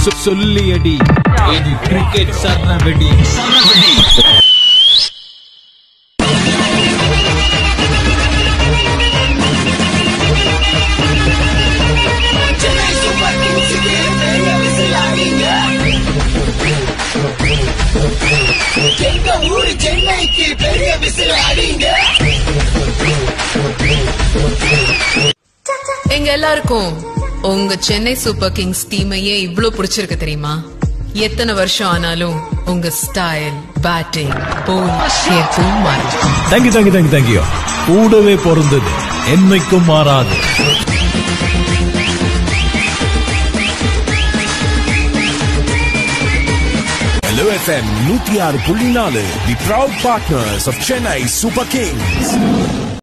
சொ- சொல்லியடி இது கிரிக்கெட் சரணவெடி எங்க ஊரு சென்னைக்கு பெரிய விசில் அடிங்க எங்க எல்லாருக்கும் உங்க சென்னை சூப்பர் கிங்ஸ் டீமையே இவ்ளோ பிடிச்சிருக்கு தெரியுமா எத்தனை வருஷம் ஆனாலும் உங்க ஸ்டைல் பேட்டிங் போல் எப்பவும் மாறும் தேங்க்யூ தேங்க்யூ தேங்க்யூ தேங்க்யூ கூடவே பொருந்தது என்னைக்கும் மாறாது Hello FM நூத்தி ஆறு புள்ளி நாலு the proud partners of Chennai Super Kings